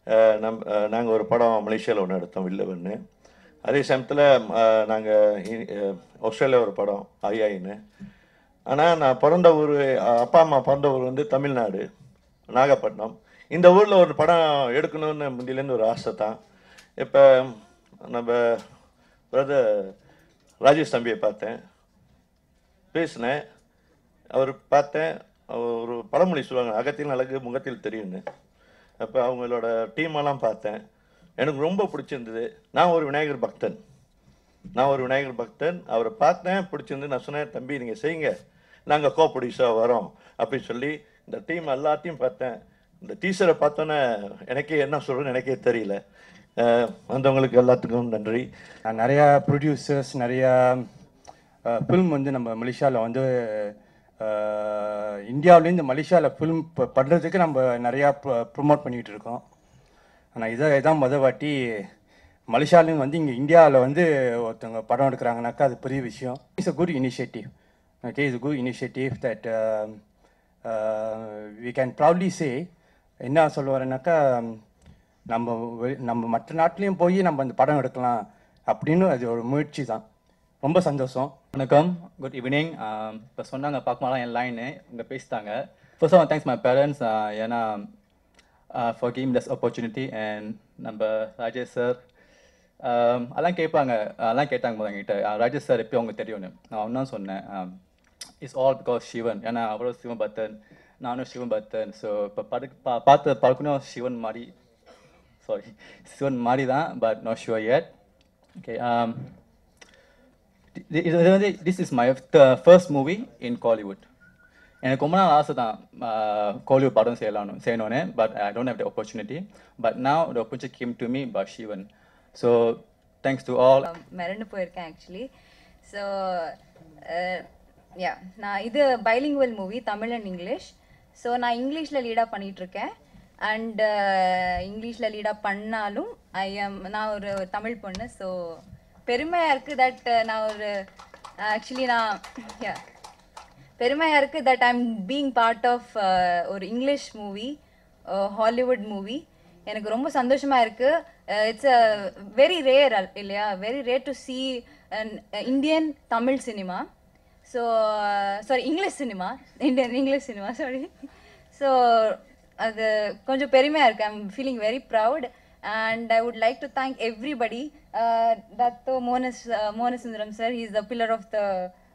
அஹ் நம் நாங்கள் ஒரு படம் மலேசியாவில் ஒன்று எடுத்தோம் வில்லவன்னு அதே சமயத்தில் நாங்கள் ஆஸ்திரேலியா ஒரு படம் ஐயாயின்னு ஆனால் நான் பிறந்த ஊர் அப்பா அம்மா பிறந்த ஊர் வந்து தமிழ்நாடு நாகப்பட்டினம் இந்த ஊரில் ஒரு படம் எடுக்கணும்னு முந்திலேருந்து ஒரு ஆசை தான் இப்போ நம்ம பிரதர் ராஜேஷ் தம்பியை பார்த்தேன் பேசினேன் அவர் பார்த்தேன் அவர் ஒரு பழமொழி சொல்லுவாங்க அகத்தில் அழகு முகத்தில் தெரியும்னு அப்போ அவங்களோட டீமெல்லாம் பார்த்தேன் எனக்கு ரொம்ப பிடிச்சிருந்தது நான் ஒரு விநாயகர் பக்தன் நான் ஒரு விநாயகர் பக்தன் அவரை பார்த்தேன் பிடிச்சிருந்து நான் சொன்னேன் தம்பி நீங்கள் செய்யுங்க நாங்கள் கோ ப்ரொடியூஸாக வரோம் அப்படின்னு சொல்லி இந்த டீம் எல்லாத்தையும் பார்த்தேன் இந்த டீச்சரை பார்த்தோன்னே எனக்கே என்ன சொல்கிறேன்னு எனக்கே தெரியல அஹ் வந்தவங்களுக்கு எல்லாத்துக்கும் நன்றி நான் நிறையா ப்ரொடியூசர்ஸ் நிறையா ஃபில்ம் வந்து நம்ம மலேசியாவில் வந்து அஹ், இந்தியாவிலேருந்து மலேசியாவில் ஃபில்ம் பண்ணுறதுக்கு நம்ம நிறையா ப்ரொமோட் பண்ணிகிட்டு இருக்கோம் ஆனால் இதை இதான் முத வாட்டி மலேசியாலேருந்து வந்து இங்கே இந்தியாவில் வந்து ஒருத்தவங்க படம் எடுக்கிறாங்கனாக்கா அது பெரிய விஷயம் it's a good initiative okay is good initiative that we can proudly say என்ன சொல்ல வரேன்னாக்கா நம்ம வெளி- நம்ம மற்ற நாட்டிலையும் போய் நம்ம அந்த படம் எடுக்கலாம் அப்படின்னு அது ஒரு முயற்சி தான் ரொம்ப சந்தோஷம் வணக்கம் குட் ஈவினிங் இப்போ சொன்னாங்க பார்க்கமாலாம் என் லைனு இங்கே பேசிட்டாங்க first of thanks my parents ஏன்னா for giving this opportunity and நம்ம ராஜேஷ் சார் அதெல்லாம் கேட்பாங்க அதெல்லாம் கேட்டாங்க போது என்கிட்ட "ஆ, ராஜேஷ் சார் எப்போ உங்களுக்கு தெரியும்னு நான் ஒன்றும் சொன்னேன் இட்ஸ் ஆல் பிகாஸ் சிவன் ஏன்னா அவரும் சிவன் பக்தன் நானும் சிவன் பக்தன் ஸோ இப்போ படு பா பார்த்து பார்க்கணும் சிவன் மாதிரி சாரி சிவன் மாதிரி தான் but no sure yet okay இது இது வந்து this is my first movie in Kollywood எனக்கு ரொம்ப நாள் ஆசை தான் காலிவுட் படம் செய்யலாம்னு செய்யணும்னு but I don't have the opportunity but now the opportunity came to me by Shivan so thanks to all மிரண்டு போயிருக்கேன் ஆக்சுவலி ஸோ யா நான் இது bilingual movie Tamil and English so நான் இங்கிலீஷில் லீடாக பண்ணிகிட்ருக்கேன் அண்ட் இங்கிலீஷில் லீடாக பண்ணாலும் ஐ எம் நான் ஒரு தமிழ் பொண்ணு ஸோ பெருமையாக இருக்குது தட் நான் ஒரு ஆக்சுவலி நான் யா பெருமையாக இருக்குது that I'm being part of ஒரு இங்கிலீஷ் மூவி ஹாலிவுட் மூவி எனக்கு ரொம்ப சந்தோஷமாக இருக்குது இட்ஸ் அ வெரி ரேர் இல்லையா very rare to see an Indian Tamil cinema so sorry English cinema Indian English cinema sorry so அது கொஞ்சம் பெருமையாக இருக்குது I'm feeling very proud and I would like to thank everybody Dato மோனஸ் Monasundaram sir he is the pillar of the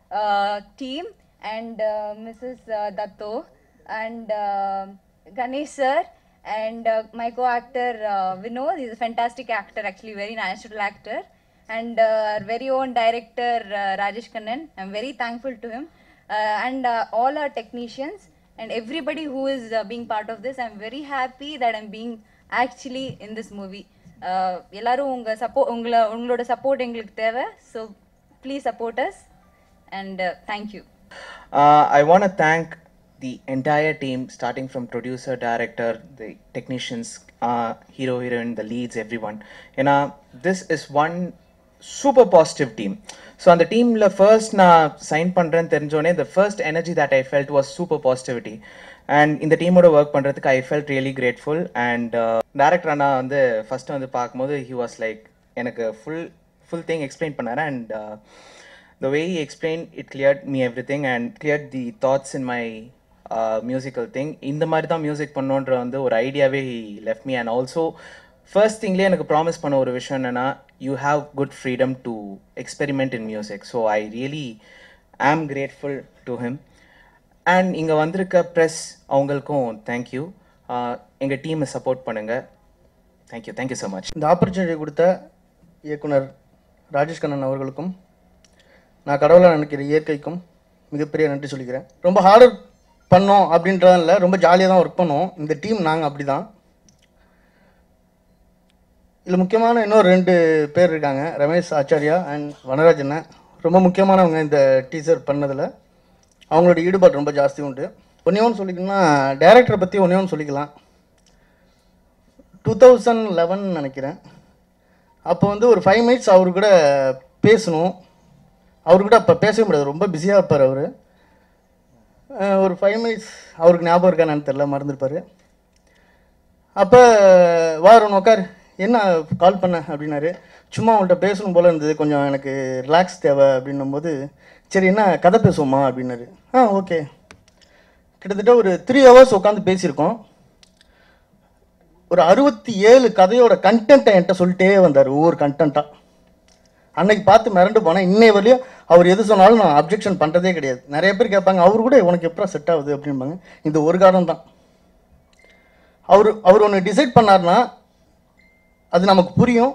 team and uh, Mrs. Uh, Datto and uh, Ganesh sir and uh, my co-actor uh, Vinod. He's a fantastic actor, actually very natural actor. And uh, our very own director uh, Rajesh Kannan. I'm very thankful to him. Uh, and uh, all our technicians and everybody who is uh, being part of this. I'm very happy that I'm being actually in this movie. Uh, எல்லாரும் உங்க support உங்களை உங்களோட support எங்களுக்கு தேவை so please support us and thank you Uh, I want to thank the entire team, starting from producer, director, the technicians, uh, hero, heroine, the leads, everyone. You know, this is one super positive team. So on the team, la first na sign பண்றேன்னு தெரிஞ்சோடனே the first energy that I felt was super positivity. And இந்த டீமோட work பண்ணுறதுக்கு I felt really grateful and director அண்ணா வந்து first வந்து பார்க்கும்போது he was like எனக்கு full full thing explain பண்ணார் and the way he explained it cleared me everything and cleared the thoughts in my uh, musical thing இந்த மாதிரி தான் music பண்ணோன்ற வந்து ஒரு ஐடியாவே he left me and also first திங்லேயே எனக்கு ப்ராமிஸ் பண்ண ஒரு விஷயம் என்னன்னா you have good freedom to experiment in music so I really am grateful to him and இங்கே வந்திருக்க ப்ரெஸ் அவங்களுக்கும் தேங்க்யூ எங்கள் டீமை சப்போர்ட் பண்ணுங்கள் தேங்க்யூ தேங்க்யூ ஸோ மச் இந்த ஆப்பர்ச்சுனிட்டி கொடுத்த இயக்குனர் ராஜேஷ் கண்ணன் அவர்களுக்கும் நான் கடவுளாக நினைக்கிற இயற்கைக்கும் மிகப்பெரிய நன்றி சொல்லிக்கிறேன் ரொம்ப ஹார்ட் ஒர்க் பண்ணோம் அப்படின்றதும் இல்லை ரொம்ப ஜாலியாக தான் ஒர்க் பண்ணோம் இந்த டீம் நாங்கள் அப்படி தான் இதில் முக்கியமான இன்னும் ரெண்டு பேர் இருக்காங்க ரமேஷ் ஆச்சாரியா அண்ட் வனராஜ் அண்ணன் ரொம்ப முக்கியமானவங்க இந்த டீசர் பண்ணதில் அவங்களோட ஈடுபாடு ரொம்ப ஜாஸ்தி உண்டு ஒன்றே ஒன்று சொல்லிக்கணும்னா டேரக்டரை பற்றி ஒன்றே ஒன்று சொல்லிக்கலாம் டூ தௌசண்ட் லெவன் நினைக்கிறேன் அப்போ வந்து ஒரு ஃபைவ் மினிட்ஸ் அவரு கூட பேசணும் அவரு கூட அப்போ பேசவே முடியாது ரொம்ப பிஸியாக இருப்பார் அவர் ஒரு ஃபைவ் மினிட்ஸ் அவருக்கு ஞாபகம் இருக்கான்னு தெரில மறந்துருப்பார் அப்போ வாரன் உட்கார் என்ன கால் பண்ண அப்படின்னாரு சும்மா உங்கள்கிட்ட பேசணும் போல இருந்தது கொஞ்சம் எனக்கு ரிலாக்ஸ் தேவை அப்படின்னும் போது சரி என்ன கதை பேசுவோமா அப்படின்னாரு ஆ ஓகே கிட்டத்தட்ட ஒரு த்ரீ ஹவர்ஸ் உட்காந்து பேசியிருக்கோம் ஒரு அறுபத்தி ஏழு கதையோட கண்டென்ட்டை என்கிட்ட சொல்லிட்டே வந்தார் ஒவ்வொரு கண்டென்ட்டாக அன்னைக்கு பார்த்து மிரண்டு போனேன் இன்னை வரையும் அவர் எது சொன்னாலும் நான் அப்ஜெக்ஷன் பண்ணுறதே கிடையாது நிறைய பேர் கேட்பாங்க அவர் கூட உனக்கு எப்படா செட் ஆகுது அப்படிம்பாங்க இந்த ஒரு காரணம் தான் அவர் அவர் ஒன்று டிசைட் பண்ணார்னா அது நமக்கு புரியும்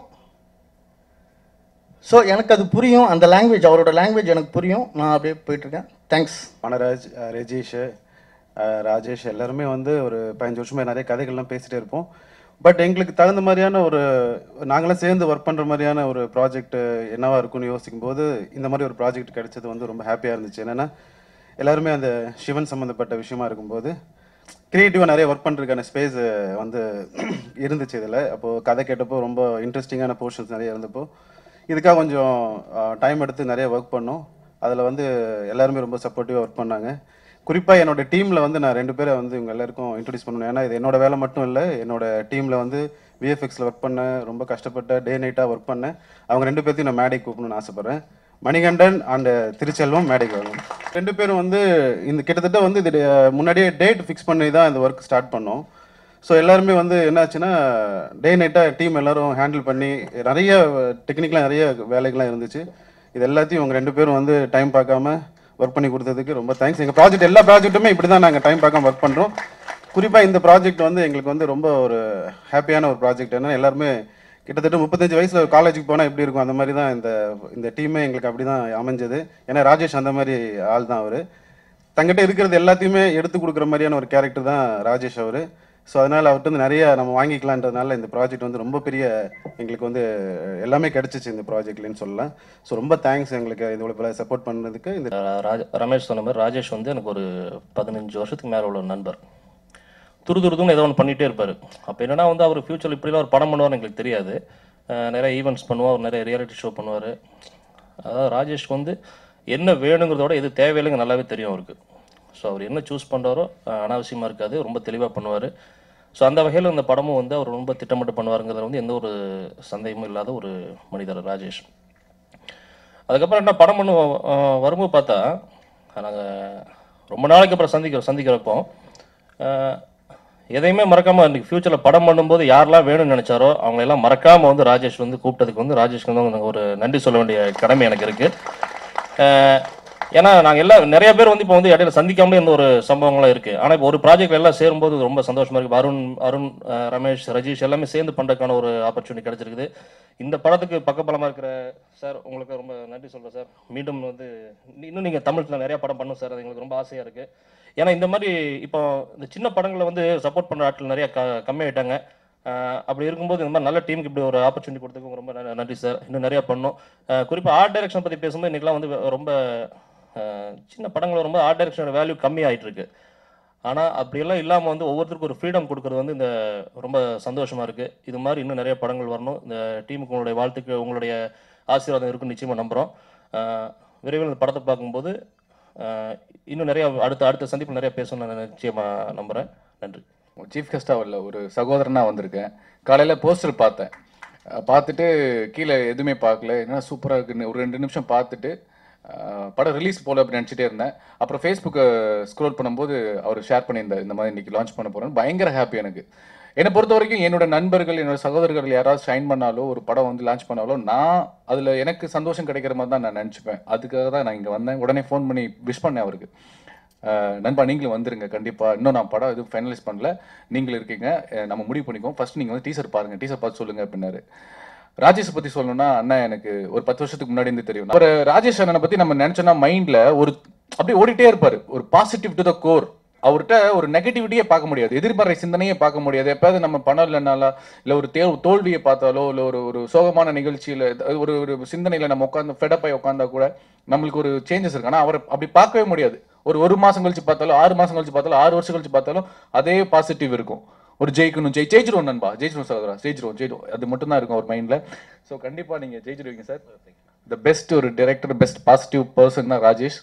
ஸோ எனக்கு அது புரியும் அந்த லாங்குவேஜ் அவரோட லாங்குவேஜ் எனக்கு புரியும் நான் அப்படியே போயிட்டுருக்கேன் தேங்க்ஸ் மனராஜ் அஹ் ரெஜீஷ் அஹ் ராஜேஷ் எல்லாருமே வந்து ஒரு பதினஞ்சு வருஷமா நிறைய கதைகள்லாம் பேசிட்டே இருப்போம் பட் எங்களுக்கு தகுந்த மாதிரியான ஒரு நாங்களாம் சேர்ந்து ஒர்க் பண்ணுற மாதிரியான ஒரு ப்ராஜெக்ட் என்னவா இருக்கும்னு யோசிக்கும் போது இந்த மாதிரி ஒரு ப்ராஜெக்ட் கிடைச்சது வந்து ரொம்ப ஹாப்பியாக இருந்துச்சு என்னென்னா எல்லாருமே அந்த சிவன் சம்மந்தப்பட்ட விஷயமா இருக்கும்போது க்ரியேட்டிவாக நிறைய ஒர்க் பண்ணுறதுக்கான ஸ்பேஸ் வந்து இருந்துச்சு இதில் அப்போது கதை கேட்டப்போ ரொம்ப இன்ட்ரெஸ்டிங்கான போர்ஷன்ஸ் நிறைய இருந்தப்போ இதுக்காக கொஞ்சம் டைம் எடுத்து நிறைய ஒர்க் பண்ணோம் அதில் வந்து எல்லாருமே ரொம்ப சப்போர்ட்டிவாக ஒர்க் பண்ணாங்க குறிப்பாக என்னோட டீமில் வந்து நான் ரெண்டு பேரை வந்து இவங்க எல்லாருக்கும் இன்ட்ரடியூஸ் பண்ணணும் ஏன்னா இது என்னோட வேலை மட்டும் இல்லை என்னோட டீமில் வந்து விஎஃப்எக்ஸில் ஒர்க் பண்ண ரொம்ப கஷ்டப்பட்ட டே நைட்டாக ஒர்க் பண்ணேன் அவங்க ரெண்டு பேர்த்தையும் நான் மேடைக்கு கூப்பிடணும்னு ஆசைப்பட்றேன் மணிகண்டன் அண்ட் திருச்செல்வம் மேடைக்கு வரணும் ரெண்டு பேரும் வந்து இந்த கிட்டத்தட்ட வந்து இது முன்னாடியே டேட் ஃபிக்ஸ் பண்ணி தான் இந்த ஒர்க் ஸ்டார்ட் பண்ணோம் ஸோ எல்லாருமே வந்து என்னாச்சுன்னா டே நைட்டாக டீம் எல்லாரும் ஹேண்டில் பண்ணி நிறைய டெக்னிக்கலாக நிறைய வேலைகள்லாம் இருந்துச்சு இது எல்லாத்தையும் இவங்க ரெண்டு பேரும் வந்து டைம் பார்க்காம ஒர்க் பண்ணி கொடுத்ததுக்கு ரொம்ப தேங்க்ஸ் எங்கள் ப்ராஜெக்ட் எல்லா ப்ராஜெக்ட்டுமே இப்படி தான் நாங்கள் டைம் பார்க்காம ஒர்க் பண்ணுறோம் குறிப்பாக இந்த ப்ராஜெக்ட் வந்து எங்களுக்கு வந்து ரொம்ப ஒரு ஹாப்பியான ஒரு ப்ராஜெக்ட் ஏன்னா எல்லாருமே கிட்டத்தட்ட முப்பத்தஞ்சு வயசில் காலேஜுக்கு போனால் எப்படி இருக்கும் அந்த மாதிரி தான் இந்த இந்த டீமே எங்களுக்கு அப்படி தான் அமைஞ்சது ஏன்னா ராஜேஷ் அந்த மாதிரி ஆள் தான் அவர் தங்கிட்ட இருக்கிறது எல்லாத்தையுமே எடுத்து கொடுக்குற மாதிரியான ஒரு கேரக்டர் தான் ராஜேஷ் அவர் ஸோ அதனால் அவர்கிட்ட வந்து நிறைய நம்ம வாங்கிக்கலான்றதுனால இந்த ப்ராஜெக்ட் வந்து ரொம்ப பெரிய எங்களுக்கு வந்து எல்லாமே கிடைச்சிச்சு இந்த ப்ராஜெக்ட்லன்னு சொல்லலாம் ஸோ ரொம்ப தேங்க்ஸ் எங்களுக்கு இவ்வளோ சப்போர்ட் பண்ணதுக்கு இந்த ராஜ ரமேஷ் சொன்ன மாதிரி ராஜேஷ் வந்து எனக்கு ஒரு பதினஞ்சு வருஷத்துக்கு மேலே உள்ள ஒரு நண்பர் துரு துருதுன்னு ஏதோ ஒன்று பண்ணிகிட்டே இருப்பார் அப்போ என்னன்னா வந்து அவர் ஃப்யூச்சரில் இப்படிலாம் ஒரு படம் பண்ணுவார்னு எங்களுக்கு தெரியாது அஹ் நிறைய ஈவெண்ட்ஸ் பண்ணுவார் நிறைய ரியாலிட்டி ஷோ பண்ணுவார் அதாவது ராஜேஷ்க்கு வந்து என்ன வேணுங்கிறதோட எது தேவையில்லைங்க நல்லாவே தெரியும் அவருக்கு ஸோ அவர் என்ன சூஸ் பண்ணுறாரோ அனாவசியமாக இருக்காது ரொம்ப தெளிவாக பண்ணுவார் ஸோ அந்த வகையில் இந்த படமும் வந்து அவர் ரொம்ப திட்டமிட்டு பண்ணுவாருங்கிறதுல வந்து எந்த ஒரு சந்தேகமும் இல்லாத ஒரு மனிதர் ராஜேஷ் அதுக்கப்புறம் என்ன படம் பண்ண அஹ், வரும்போது பார்த்தா நாங்கள் ரொம்ப நாளைக்கு அப்புறம் சந்திக்க சந்திக்கிறப்போ அஹ், எதையுமே மறக்காமல் இன்னைக்கு ஃப்யூச்சரில் படம் பண்ணும்போது யாரெல்லாம் வேணும்னு நினச்சாரோ அவங்களெல்லாம் மறக்காமல் வந்து ராஜேஷ் வந்து கூப்பிட்டதுக்கு வந்து ராஜேஷ்க்கு வந்து எனக்கு ஒரு நன்றி சொல்ல வேண்டிய கடமை எனக்கு இருக்குது ஏன்னா நாங்கள் எல்லாம் நிறைய பேர் வந்து இப்போ வந்து இடையில சந்திக்காமலே இருந்த ஒரு சம்பவங்கள்லாம் இருக்குது ஆனால் இப்போ ஒரு ப்ராஜெக்ட் எல்லாம் சேரும்போது ரொம்ப சந்தோஷமாக இருக்குது அருண் அருண் அஹ், ரமேஷ் ரஜீஷ் எல்லாமே சேர்ந்து பண்ணுறதுக்கான ஒரு ஆப்பர்ச்சுனிட்டி கிடைச்சிருக்குது இந்த படத்துக்கு பக்கபலமாக இருக்கிற சார் உங்களுக்கு ரொம்ப நன்றி சொல்கிறேன் சார் மீண்டும் வந்து இன்னும் நீங்கள் தமிழில் நிறைய படம் பண்ணும் சார் அது எங்களுக்கு ரொம்ப ஆசையாக இருக்குது ஏன்னா இந்த மாதிரி இப்போ இந்த சின்ன படங்களை வந்து சப்போர்ட் பண்ணுற ஆட்கள் நிறைய க கம்மியாயிட்டாங்க அஹ் அப்படி இருக்கும்போது இந்த மாதிரி நல்ல டீமுக்கு இப்படி ஒரு ஆப்பர்ச்சுனிட்டி கொடுத்ததுக்கு ரொம்ப ந- நன்றி சார் இன்னும் நிறைய பண்ணோம் குறிப்பாக ஆர்ட் டைரக்ஷன் பற்றி பேசும்போது இன்றைக்கெலாம் வந்து ரொம்ப அஹ், சின்ன படங்கள் வரும்போது ஆர்ட் டைரக்ஷனோட வேல்யூ கம்மி ஆயிட்டு இருக்கு ஆனால் அப்படியெல்லாம் இல்லாமல் வந்து ஒவ்வொருத்தருக்கும் ஒரு ஃப்ரீடம் கொடுக்கறது வந்து இந்த ரொம்ப சந்தோஷமாக இருக்குது இது மாதிரி இன்னும் நிறைய படங்கள் வரணும் இந்த டீமுக்கு உங்களுடைய வாழ்த்துக்கு உங்களுடைய ஆசீர்வாதம் இருக்குன்னு நிச்சயமாக நம்புகிறோம் விரைவில் இந்த படத்தை பார்க்கும்போது அஹ், இன்னும் நிறைய அடுத்த அடுத்த சந்திப்பு நிறைய பேசணும்னு நான் நிச்சயமாக நம்புகிறேன் நன்றி சீஃப் கெஸ்டாக வரல ஒரு சகோதரனா வந்திருக்கேன் காலையில் போஸ்டர் பார்த்தேன் அஹ் பார்த்துட்டு கீழே எதுவுமே பார்க்கல என்ன சூப்பராக இருக்குன்னு ஒரு ரெண்டு நிமிஷம் பார்த்துட்டு அஹ் படம் ரிலீஸ் போல அப்படின்னு நினச்சிட்டே இருந்தேன் அப்புறம் ஃபேஸ்புக்கை ஸ்க்ரோல் பண்ணும்போது அவர் ஷேர் பண்ணியிருந்தார் இந்த மாதிரி இன்னைக்கு லான்ச் பண்ண போகிறேன்னு பயங்கர ஹாப்பி எனக்கு என்னை பொறுத்த வரைக்கும் என்னோட நண்பர்கள் என்னோட சகோதரர்கள் யாராவது ஷைன் பண்ணாலோ ஒரு படம் வந்து லான்ச் பண்ணாலோ நான் அதில் எனக்கு சந்தோஷம் கிடைக்கிற மாதிரி தான் நான் நினச்சிப்பேன் அதுக்காக தான் நான் இங்கே வந்தேன் உடனே ஃபோன் பண்ணி விஷ் பண்ணேன் அவருக்கு அஹ் நண்பா நீங்களும் வந்துருங்க கண்டிப்பா இன்னும் நான் படம் எதுவும் ஃபைனலைஸ் பண்ணல நீங்களும் இருக்கீங்க அஹ் நம்ம முடிவு பண்ணிக்கோம் ஃபர்ஸ்ட் நீங்க வந்து டீசர் பாருங்க டீசர் பார்த்து சொல்லுங்க அப்படின்னாரு ராஜேஷ் பத்தி சொல்லணும்னா அண்ணா எனக்கு ஒரு பத்து வருஷத்துக்கு முன்னாடி இருந்து தெரியும் ஒரு ராஜேஷ் அண்ணனை பத்தி நம்ம நினைச்சோம்னா மைண்ட்ல ஒரு அப்படியே ஓடிட்டே இருப்பாரு ஒரு பாசிட்டிவ் டு த கோர் அவர்கிட்ட ஒரு நெகட்டிவிட்டியே பார்க்க முடியாது எதிர்மறை சிந்தனையே பார்க்க முடியாது எப்பயாவது நம்ம பணம் இல்லைனாலா இல்லை ஒரு தே தோல்வியை பார்த்தாலோ இல்லை ஒரு ஒரு சோகமான நிகழ்ச்சியில் ஒரு ஒரு சிந்தனையில் நம்ம உட்காந்து ஃபெடப்பாய் உட்காந்தா கூட நம்மளுக்கு ஒரு சேஞ்சஸ் இருக்கு ஆனால் அவரை அப்படி பார்க்கவே முடியாது ஒரு ஒரு மாசம் கழிச்சு பார்த்தாலும் ஆறு மாசம் கழிச்சு பார்த்தாலும் ஆறு வருஷம் கழிச்சு பார்த்தாலும் அதே பாசிட்டிவ் இருக்கும் ஒரு ஜெயிக்கணும் ஜெயி ஜெயிச்சிருவோம் நண்பா ஜெயிச்சிருவோம் சகோதரா ஜெயிச்சிருவோம் ஜெயிச்சிருவோம் அது மட்டும் தான் இருக்கும் அவர் மைண்ட்ல ஸோ கண்டிப்பா நீங்க ஜெயிச்சிருவீங்க சார் த பெஸ்ட் ஒரு டைரக்டர் பெஸ்ட் பாசிட்டிவ் பர்சன் தான் ராஜேஷ்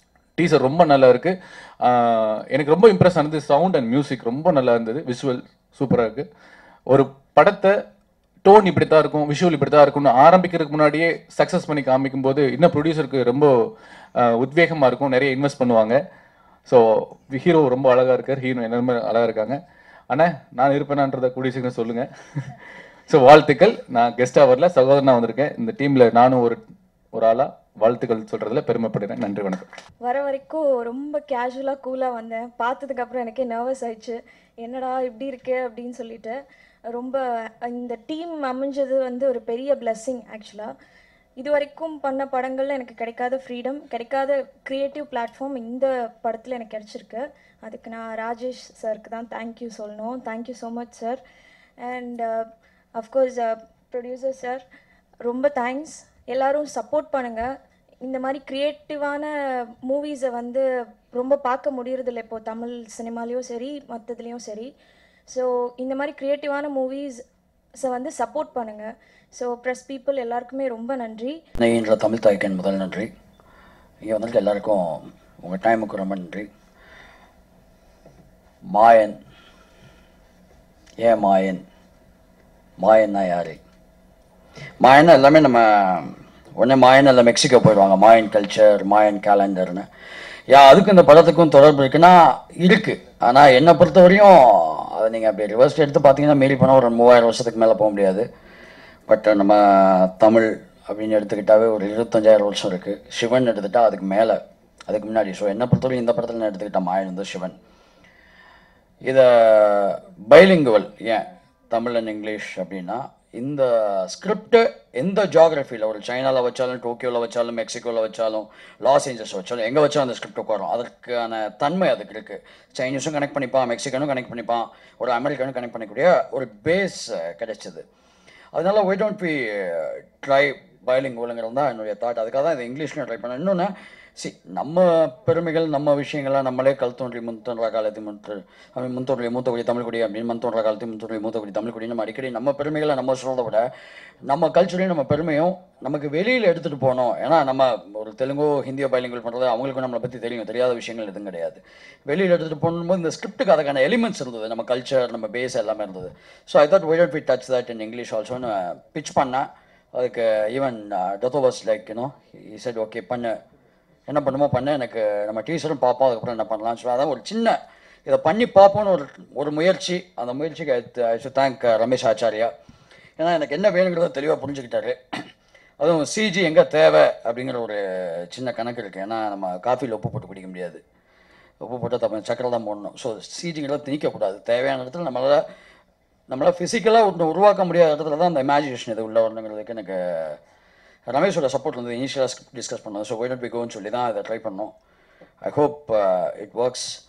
டீசர் ரொம்ப நல்லா இருக்கு ஆஹ் எனக்கு ரொம்ப இம்ப்ரெஸ் ஆனது சவுண்ட் அண்ட் மியூசிக் ரொம்ப நல்லா இருந்தது விஷுவல் சூப்பராக இருக்குது ஒரு படத்தை டோன் இப்படி தான் இருக்கும் விஷுவல் இப்படி தான் இருக்கும்னு ஆரம்பிக்கிறதுக்கு முன்னாடியே சக்ஸஸ் பண்ணி காமிக்கும் போது இன்னும் ப்ரொடியூசருக்கு ரொம்ப உத்வேகமாக இருக்கும் நிறைய இன்வெஸ்ட் பண்ணுவாங்க ஸோ ஹீரோ ரொம்ப அழகாக இருக்கார் ஹீரோ எல்லாருமே அழகாக இருக்காங்க அண்ணா நான் இருப்பேனான்றதை கூடிய சீக்கிரம் சொல்லுங்கள் ஸோ வாழ்த்துக்கள் நான் கெஸ்ட்டாக வரல சகோதரனா வந்திருக்கேன் இந்த டீமில் நானும் ஒரு ஒரு ஆளாக வாழ்த்துக்கள் சொல்கிறதுல பெருமைப்படுறேன் நன்றி வணக்கம் வர வரைக்கும் ரொம்ப கேஷுவலாக கூலாக வந்தேன் பார்த்ததுக்கப்புறம் எனக்கே நர்வஸ் ஆயிடுச்சு என்னடா இப்படி இருக்கே அப்படின்னு சொல்லிட்டு ரொம்ப இந்த டீம் அமைஞ்சது வந்து ஒரு பெரிய blessing ஆக்சுவலாக இது வரைக்கும் பண்ண படங்கள்ல எனக்கு கிடைக்காத ஃப்ரீடம் கிடைக்காத க்ரியேட்டிவ் பிளாட்ஃபார்ம் இந்த படத்தில் எனக்கு கிடைச்சிருக்கு அதுக்கு நான் ராஜேஷ் சாருக்கு தான் தேங்க்யூ சொல்லணும் thank you so much sir and of course producer sir ரொம்ப தேங்க்ஸ் எல்லாரும் சப்போர்ட் பண்ணுங்கள் இந்த மாதிரி க்ரியேட்டிவான மூவிஸை வந்து ரொம்ப பார்க்க முடியறதில்ல இப்போ தமிழ் சினிமாலேயும் சரி மற்றதுலேயும் சரி ஸோ இந்த மாதிரி க்ரியேட்டிவான மூவிஸை வந்து சப்போர்ட் பண்ணுங்கள் ஸோ ப்ரெஸ் பீப்புள் எல்லாருக்குமே ரொம்ப நன்றி நெய்ன்ற தமிழ் தாய்க்கன் முதல் நன்றி இங்கே வந்துட்டு எல்லாருக்கும் உங்கள் டைமுக்கு ரொம்ப நன்றி மாயன் ஏன் மாயன் மாயன்னா யாரு மாயன்னா எல்லாமே நம்ம உடனே மாயன் எல்லாம் மெக்சிகோ போயிடுவாங்க மாயன் கல்ச்சர் மாயன் கேலண்டர்னு யா அதுக்கும் இந்த படத்துக்கும் தொடர்பு இருக்குன்னா இருக்கு ஆனால் என்னை பொறுத்தவரையும் அதை நீங்கள் அப்படி ரிவர்ஸ் எடுத்து பார்த்தீங்கன்னா மீறி போனால் ஒரு மூவாயிரம் வருஷத்துக்கு மேலே போக முடியாது பட் நம்ம தமிழ் அப்படின்னு எடுத்துக்கிட்டாவே ஒரு இருபத்தஞ்சாயிரம் வருஷம் இருக்குது சிவன் எடுத்துட்டா அதுக்கு மேலே அதுக்கு முன்னாடி ஸோ என்ன பொறுத்தவரைக்கும் இந்த படத்தில் நான் எடுத்துக்கிட்ட மாயன் வந்து சிவன் இதை பைலிங்குவல் ஏன் தமிழ் அண்ட் இங்கிலீஷ் அப்படின்னா இந்த ஸ்கிரிப்ட் எந்த ஜியாகிரஃபியில் ஒரு சைனாவில் வச்சாலும் டோக்கியோவில் வச்சாலும் மெக்சிகோவில் வச்சாலும் லாஸ் ஏஞ்சல்ஸ் வச்சாலும் எங்கே வச்சாலும் அந்த ஸ்கிரிப்ட் உட்காரும் அதற்கான தன்மை அதுக்கு இருக்குது சைனீஸும் கனெக்ட் பண்ணிப்பான் மெக்சிகனும் கனெக்ட் பண்ணிப்பான் ஒரு அமெரிக்கனும் கனெக்ட் பண்ணிக்கூடிய ஒரு பேஸ் கிடைச்சது அதனால ஒய் டோன்ட் பி ட்ரை பைலிங்குவலுங்கிறது தான் என்னுடைய தாட் அதுக்காக தான் இது இங்கிலீஷ்லையும் ட்ரை பண்ணேன் இன்னொன்று சி நம்ம பெருமைகள் நம்ம விஷயங்கள்லாம் நம்மளே கல் தோன்றி முன் தோன்றா காலத்தில் முன் அப்படி முன் தோன்றி மூத்த குடி தமிழ் குடி அப்படின்னு முன் தோன்றா காலத்தில் முன் தோன்றி மூத்த குடி தமிழ் குடி நம்ம அடிக்கடி நம்ம பெருமைகளை நம்ம சொல்றதை விட நம்ம கல்ச்சரையும் நம்ம பெருமையும் நமக்கு வெளியில் எடுத்துகிட்டு போகணும் ஏன்னா நம்ம ஒரு தெலுங்கோ ஹிந்தியோ பைலிங்குவல் பண்ணுறது அவங்களுக்கும் நம்மளை பற்றி தெரியும் தெரியாத விஷயங்கள் எதுவும் கிடையாது வெளியில் எடுத்துகிட்டு போகும்போது இந்த ஸ்கிரிப்ட்டுக்கு அதுக்கான எலிமெண்ட்ஸ் இருந்தது நம்ம கல்ச்சர் நம்ம பேஸ் எல்லாமே இருந்தது so I thought why don't we touch that in English ஆல்சோன்னு பிச் பண்ணேன் அதுக்கு even Dato was like you know he said okay பண்ணு என்ன பண்ணுமோ பண்ண எனக்கு நம்ம டீச்சரும் பார்ப்போம் அதுக்கப்புறம் என்ன பண்ணலாம்னு சொல்லி அதான் ஒரு சின்ன இதை பண்ணி பார்ப்போம்னு ஒரு ஒரு முயற்சி அந்த முயற்சிக்கு I should thank Ramesh Acharya ஏன்னா எனக்கு என்ன வேணுங்கிறத தெளிவாக புரிஞ்சுக்கிட்டாரு அதுவும் சிஜி எங்கே தேவை அப்படிங்கிற ஒரு சின்ன கணக்கு இருக்குது ஏன்னா நம்ம காஃபியில் உப்பு போட்டு குடிக்க முடியாது உப்பு போட்டு தப்பு சக்கரை தான் போடணும் ஸோ சிஜிங்கிறத திணிக்கக்கூடாது தேவையான இடத்துல நம்மளால் நம்மளால் ஃபிசிக்கலாக ஒன்று உருவாக்க முடியாத இடத்துல தான் அந்த இமேஜினேஷன் இது உள்ள வரணுங்கிறதுக்கு எனக்கு ரமேஷோட சப்போர்ட் வந்து இனிஷியலாக டிஸ்கஸ் பண்ணோம் ஸோ ஒய் நாட் பி கோன்னு சொல்லி தான் அதை ட்ரை பண்ணோம் ஐ ஹோப் இட் ஒர்க்ஸ்